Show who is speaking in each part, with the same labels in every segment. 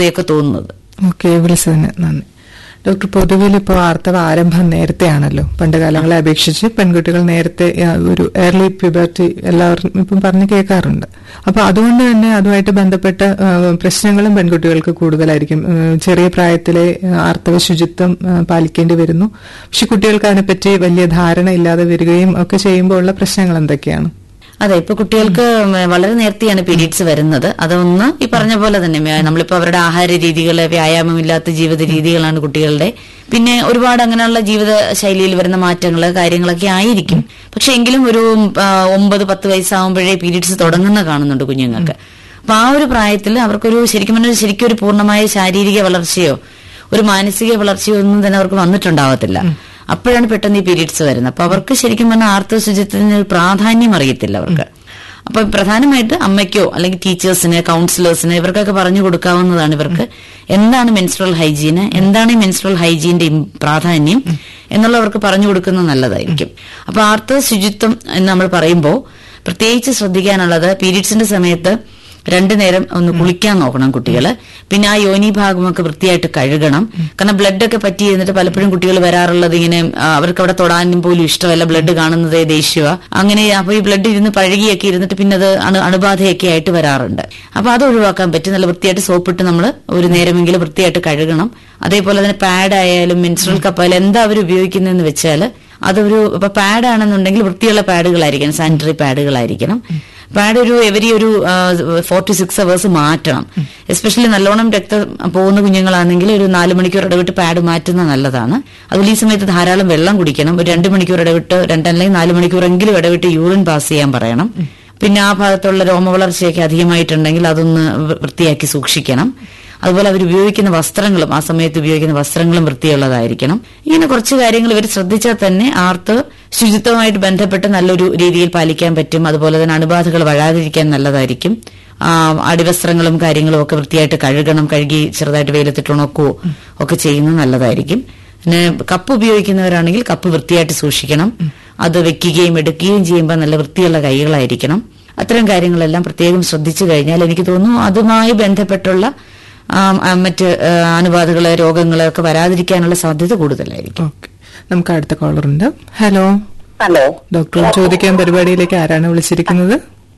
Speaker 1: ഇതൊക്കെ തോന്നുന്നത്
Speaker 2: ഓക്കെ വിളിച്ചതിന് നന്ദി ഡോക്ടർ പൊതുവിൽ ഇപ്പോൾ ആർത്തവ ആരംഭം നേരത്തെയാണല്ലോ പണ്ട് കാലങ്ങളെ അപേക്ഷിച്ച് പെൺകുട്ടികൾ നേരത്തെ ആ, ഒരു ഏർലി പ്യൂബർട്ടി എല്ലാവരും ഇപ്പം പറഞ്ഞു കേൾക്കാറുണ്ട് അപ്പൊ അതുകൊണ്ട് തന്നെ അതുമായിട്ട് ബന്ധപ്പെട്ട ആ, പ്രശ്നങ്ങളും പെൺകുട്ടികൾക്ക് കൂടുതലായിരിക്കും ആ, ചെറിയ പ്രായത്തിലെ ആ, ആർത്തവ ശുചിത്വം ആ, പാലിക്കേണ്ടി വരുന്നു പക്ഷെ കുട്ടികൾക്ക് അതിനെപ്പറ്റി വലിയ ധാരണ ഇല്ലാതെ വരികയും ഒക്കെ ചെയ്യുമ്പോൾ ഉള്ള പ്രശ്നങ്ങൾ എന്തൊക്കെയാണ്
Speaker 1: അതെ ഇപ്പൊ കുട്ടികൾക്ക് വളരെ നേരത്തെയാണ് പീരീഡ്സ് വരുന്നത് അതൊന്ന് ഈ പറഞ്ഞ പോലെ തന്നെ വ്യ- നമ്മളിപ്പോ അവരുടെ ആഹാര രീതികള് വ്യായാമമില്ലാത്ത ജീവിത രീതികളാണ് കുട്ടികളുടെ പിന്നെ ഒരുപാട് അങ്ങനെയുള്ള ജീവിത ശൈലിയിൽ വരുന്ന മാറ്റങ്ങള് കാര്യങ്ങളൊക്കെ ആയിരിക്കും പക്ഷെ എങ്കിലും ഒരു ആ, ഒമ്പത് പത്ത് വയസ്സാകുമ്പോഴേ പീരീഡ്സ് തുടങ്ങുന്ന കാണുന്നുണ്ട് കുഞ്ഞുങ്ങൾക്ക് അപ്പൊ ആ ഒരു പ്രായത്തിൽ അവർക്കൊരു ശരിക്കും പറഞ്ഞാൽ ശരിക്കും ഒരു പൂർണ്ണമായ ശാരീരിക വളർച്ചയോ ഒരു മാനസിക വളർച്ചയോ ഒന്നും തന്നെ അവർക്ക് വന്നിട്ടുണ്ടാവത്തില്ല അപ്പോഴാണ് പെട്ടെന്ന് ഈ പീരീഡ്സ് വരുന്നത് അപ്പൊ അവർക്ക് ശരിക്കും പറഞ്ഞാൽ ആർത്തവ ശുചിത്വത്തിന് ഒരു പ്രാധാന്യം അറിയത്തില്ല അവർക്ക് അപ്പൊ പ്രധാനമായിട്ട് അമ്മയ്ക്കോ അല്ലെങ്കിൽ ടീച്ചേഴ്സിന് കൗൺസിലേഴ്സിന് ഇവർക്കൊക്കെ പറഞ്ഞു കൊടുക്കാവുന്നതാണ് ഇവർക്ക് എന്താണ് മെൻസ്ട്രൽ ഹൈജീന് എന്താണ് ഈ മെൻസ്ട്രൽ ഹൈജീന്റെ ഇം- പ്രാധാന്യം എന്നുള്ളവർക്ക് പറഞ്ഞു കൊടുക്കുന്നത് നല്ലതായിരിക്കും അപ്പൊ ആർത്തവ ശുചിത്വം എന്ന് നമ്മൾ പറയുമ്പോൾ പ്രത്യേകിച്ച് ശ്രദ്ധിക്കാനുള്ളത് പീരീഡ്സിന്റെ സമയത്ത് രണ്ടു നേരം ഒന്ന് കുളിക്കാൻ നോക്കണം കുട്ടികള് പിന്നെ ആ യോനി ഭാഗമൊക്കെ വൃത്തിയായിട്ട് കഴുകണം കാരണം ബ്ലഡ് ഒക്കെ പറ്റി എന്നിട്ട് പലപ്പോഴും കുട്ടികൾ വരാറുള്ളത് ഇങ്ങനെ ആ, അവർക്ക് അവിടെ തൊടാനും പോലും ഇഷ്ടമല്ല ബ്ലഡ് കാണുന്നത് ദേഷ്യമാ അങ്ങനെ അപ്പൊ ഈ ബ്ലഡ് ഇരുന്ന് പഴകിയൊക്കെ ഇരുന്നിട്ട് പിന്നെ അത് അണു അണുബാധയൊക്കെ ആയിട്ട് വരാറുണ്ട് അപ്പൊ അത് ഒഴിവാക്കാൻ പറ്റും നല്ല വൃത്തിയായിട്ട് സോപ്പിട്ട് നമ്മൾ ഒരു നേരമെങ്കിലും വൃത്തിയായിട്ട് കഴുകണം അതേപോലെ തന്നെ പാഡ് ആയാലും മെൻസ്ട്രൽ കപ്പായാലും എന്താ അവർ ഉപയോഗിക്കുന്നതെന്ന് വെച്ചാൽ അതൊരു ഇപ്പൊ പാഡ് ആണെന്നുണ്ടെങ്കിൽ വൃത്തിയുള്ള പാഡുകളായിരിക്കണം സാനിറ്ററി പാഡുകളായിരിക്കണം പാഡ് ഒരു എവരി ഒരു ഫോർ ടു സിക്സ് അവേഴ്സ് മാറ്റണം എസ്പെഷ്യലി നല്ലോണം രക്തം പോകുന്ന കുഞ്ഞുങ്ങളാണെങ്കിൽ ഒരു നാല് മണിക്കൂർ ഇടവിട്ട് പാഡ് മാറ്റുന്നത് നല്ലതാണ് അതുപോലെ ഈ സമയത്ത് ധാരാളം വെള്ളം കുടിക്കണം ഒരു രണ്ട് മണിക്കൂർ ഇടവിട്ട് രണ്ടല്ലെങ്കിൽ നാല് മണിക്കൂറെങ്കിലും ഇടവിട്ട് യൂറിൻ പാസ് ചെയ്യാൻ പറയണം പിന്നെ ആ ഭാഗത്തുള്ള രോമവളർച്ചയൊക്കെ അധികമായിട്ടുണ്ടെങ്കിൽ അതൊന്ന് വൃ- വൃത്തിയാക്കി സൂക്ഷിക്കണം അതുപോലെ അവർ ഉപയോഗിക്കുന്ന വസ്ത്രങ്ങളും ആ സമയത്ത് ഉപയോഗിക്കുന്ന വസ്ത്രങ്ങളും വൃത്തിയുള്ളതായിരിക്കണം ഇങ്ങനെ കുറച്ച് കാര്യങ്ങൾ ഇവർ ശ്രദ്ധിച്ചാൽ തന്നെ ആർത്ത് ശുചിത്വമായിട്ട് ബന്ധപ്പെട്ട് നല്ലൊരു രീതിയിൽ പാലിക്കാൻ പറ്റും അതുപോലെ തന്നെ അണുബാധകൾ വഴാതിരിക്കാൻ നല്ലതായിരിക്കും ആ, അടിവസ്ത്രങ്ങളും കാര്യങ്ങളും ഒക്കെ വൃത്തിയായിട്ട് കഴുകണം കഴുകി ചെറുതായിട്ട് വെയിലത്തിട്ട് ഉണക്കുകയോ ഒക്കെ ചെയ്യുന്നത് നല്ലതായിരിക്കും പിന്നെ കപ്പ് ഉപയോഗിക്കുന്നവരാണെങ്കിൽ കപ്പ് വൃത്തിയായിട്ട് സൂക്ഷിക്കണം അത് വെക്കുകയും എടുക്കുകയും ചെയ്യുമ്പോൾ നല്ല വൃത്തിയുള്ള കൈകളായിരിക്കണം അത്തരം കാര്യങ്ങളെല്ലാം പ്രത്യേകം ശ്രദ്ധിച്ചു കഴിഞ്ഞാൽ എനിക്ക് തോന്നുന്നു അതുമായി ബന്ധപ്പെട്ടുള്ള ആ, ആ, മറ്റ് ആ, അണുബാധകള് രോഗങ്ങള് ഒക്കെ വരാതിരിക്കാനുള്ള സാധ്യത കൂടുതലായിരിക്കും
Speaker 2: ഓക്കെ നമുക്ക് അടുത്ത കോളർ ഉണ്ട് ഹലോ
Speaker 3: ഹലോ
Speaker 2: ഡോക്ടർ ചോദിക്കാൻ പരിപാടിയിലേക്ക് ആരാണ് വിളിച്ചിരിക്കുന്നത്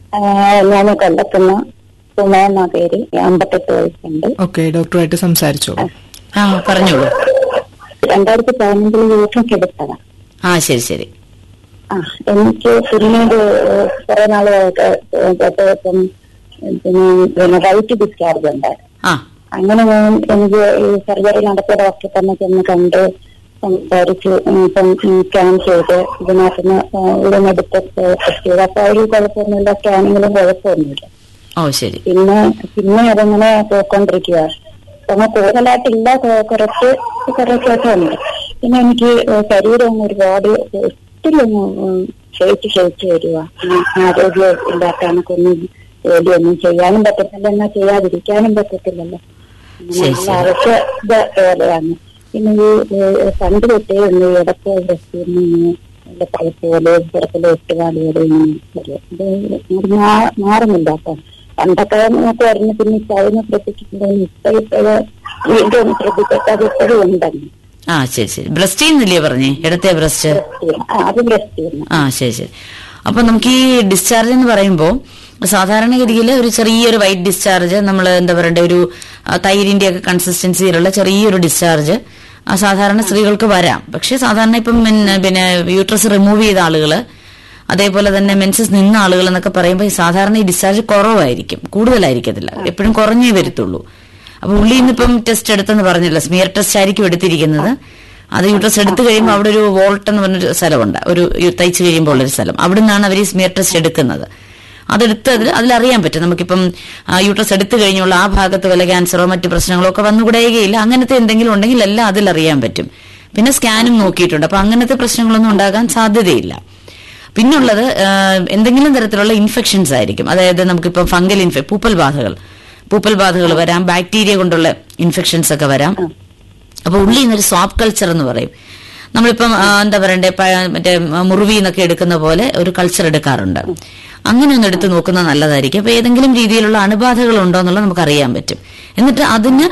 Speaker 3: ഞാൻ കൊല്ലത്തുന്ന സുമ എന്ന പേര് അമ്പത്തെട്ട് വയസ്സുണ്ട്
Speaker 2: ഓക്കെ ഡോക്ടറുമായിട്ട് സംസാരിച്ചോളൂ
Speaker 1: ആ പറഞ്ഞോളൂ
Speaker 3: രണ്ടായിരത്തി പതിനഞ്ചിൽ യൂട്രസ് എടുത്തതാ
Speaker 1: ആ ശരി ശരി
Speaker 3: ആ എനിക്ക് പിന്നീട് കുറെ നാളുകളൊക്കെ ഇപ്പം പിന്നെ പിന്നെ റൈറ്റ് ഡിസ്ചാർജ് ഉണ്ടായിരുന്നു
Speaker 1: ആ
Speaker 3: അങ്ങനെ ഞാൻ എനിക്ക് ഈ സർജറി നടത്തിയ ഡോക്ടറെ തന്നെ ചെന്ന് കണ്ട് സംസാരിച്ച് ഇപ്പം സ്കാൻ ചെയ്ത് ഇതിനകത്തുനിന്ന് ഉടനെടുത്ത് ടെസ്റ്റ് ചെയ്ത് അപ്പൊ അതിൽ കുഴപ്പമൊന്നുമില്ല സ്കാനിങ്ങിലും കുഴപ്പമൊന്നുമില്ല
Speaker 1: ഓ ശരി
Speaker 3: പിന്നെ പിന്നെ അതങ്ങനെ പോയിക്കൊണ്ടിരിക്കുക അങ്ങനെ കൂടുതലായിട്ടില്ല കൊ- കുറച്ച് കുറച്ചൊക്കെ ഉണ്ട് പിന്നെ എനിക്ക് ശരീരം അങ്ങ് ഒരുപാട് ഒത്തിരി അങ്ങ് ഉം ക്ഷയിച്ച് ക്ഷയിച്ച് വരിക ഉം ആരോഗ്യം ഇല്ലാത്ത കണക്കൊന്നും ജോലിയൊന്നും ചെയ്യാനും പറ്റത്തില്ല എന്നാൽ ചെയ്യാതിരിക്കാനും പറ്റത്തില്ലല്ലോ അങ്ങനെ
Speaker 1: ശരി,
Speaker 3: നല്ല അരച്ച ഇത് പോലെയാണ് പിന്നെ ഈ ഏഹ്, പണ്ട് തൊട്ടേ ഉണ്ട് ഈ ഇടയ്ക്ക് നല്ല പഴുപ്പ് പോലെ പുറത്തിലെ ഒട്ടുപാട് പോലെ ഇങ്ങനെ വരും ഇത് ഇത് മാ- മാറുന്നില്ല അപ്പം പണ്ടൊക്കെ നമുക്ക് വരുന്ന പിന്നെ ഇപ്പൊ അതിനെ ശ്രദ്ധിച്ചിട്ടുണ്ടെങ്കിൽ ഇപ്പൊ ഇപ്പോഴ് വീണ്ടും ഒന്ന് ശ്രദ്ധിച്ചിട്ട് അത് ഇപ്പോഴും ഉണ്ടെന്ന്
Speaker 1: ആ ശരി ശരി ബ്രസ്റ്റ് ചെയ്യുന്നില്ലേ പറഞ്ഞേ ഇടത്തെ ബ്രസ്റ്റ്
Speaker 3: ആ, അത് ബ്രസ്റ്റ് ചെയ്യുന്നു
Speaker 1: ആ ശരി ശരി അപ്പൊ നമുക്ക് ഈ ഡിസ്ചാർജ് എന്ന് പറയുമ്പോൾ സാധാരണഗതിയിൽ ഒരു ചെറിയൊരു വൈറ്റ് ഡിസ്ചാർജ് നമ്മൾ എന്താ പറയണ്ട ഒരു ആ, തൈരിന്റെ ഒക്കെ കൺസിസ്റ്റൻസിയിലുള്ള ചെറിയൊരു ഡിസ്ചാർജ് ആ, സാധാരണ സ്ത്രീകൾക്ക് വരാം പക്ഷെ സാധാരണ ഇപ്പം പിന്നെ- പിന്നെ യൂട്രസ് റിമൂവ് ചെയ്ത ആളുകള് അതേപോലെ തന്നെ മെൻസസ് നിന്ന ആളുകൾ എന്നൊക്കെ പറയുമ്പോൾ ഈ സാധാരണ ഈ ഡിസ്ചാർജ് കുറവായിരിക്കും കൂടുതലായിരിക്കത്തില്ല എപ്പോഴും കുറഞ്ഞേ വരത്തുള്ളൂ അപ്പൊ ഉള്ളിൽ നിന്നിപ്പം ടെസ്റ്റ് എടുത്തെന്ന് പറഞ്ഞില്ല സ്മിയർ ടെസ്റ്റ് ആയിരിക്കും എടുത്തിരിക്കുന്നത് അത് യൂട്രസ് എടുത്തു കഴിയുമ്പോൾ അവിടെ ഒരു വോൾട്ട് എന്ന് പറഞ്ഞൊരു സ്ഥലമുണ്ട് ഒരു യു- തയ്ച്ചു കഴിയുമ്പോൾ ഉള്ളൊരു സ്ഥലം അവിടെ നിന്നാണ് അവർ ഈ സ്മിയർ ടെസ്റ്റ് എടുക്കുന്നത് അതെടുത്ത് അതിൽ അതിലറിയാൻ പറ്റും നമുക്കിപ്പം ആ, യൂട്രസ് എടുത്തു കഴിഞ്ഞുള്ള ആ ഭാഗത്ത് വല്ല ക്യാൻസറോ മറ്റു പ്രശ്നങ്ങളോ ഒക്കെ വന്നുകൂടെയുകയില്ല അങ്ങനത്തെ എന്തെങ്കിലും ഉണ്ടെങ്കിൽ എല്ലാം അതിലറിയാൻ പറ്റും പിന്നെ സ്കാനും നോക്കിയിട്ടുണ്ട് അപ്പൊ അങ്ങനത്തെ പ്രശ്നങ്ങളൊന്നും ഉണ്ടാകാൻ സാധ്യതയില്ല പിന്നുള്ളത് ആ, എന്തെങ്കിലും തരത്തിലുള്ള ഇൻഫെക്ഷൻസ് ആയിരിക്കും അതായത് നമുക്കിപ്പോൾ ഫംഗൽ ഇൻഫെ പൂപ്പൽ ബാധകൾ പൂപ്പൽ ബാധകൾ വരാം ബാക്ടീരിയ കൊണ്ടുള്ള ഇൻഫെക്ഷൻസ് ഒക്കെ വരാം അപ്പൊ ഉള്ളിൽ നിന്നൊരു സ്വാപ്പ് കൾച്ചർ എന്ന് പറയും നമ്മളിപ്പം ആ, എന്താ പറയണ്ടേ പ- മറ്റേ മുറിവി എന്നൊക്കെ എടുക്കുന്ന പോലെ ഒരു കൾച്ചർ എടുക്കാറുണ്ട് അങ്ങനെ ഒന്ന് എടുത്ത് നോക്കുന്നത് നല്ലതായിരിക്കും അപ്പൊ ഏതെങ്കിലും രീതിയിലുള്ള അണുബാധകൾ ഉണ്ടോ എന്നുള്ളത് നമുക്ക് അറിയാൻ പറ്റും എന്നിട്ട് അതിന്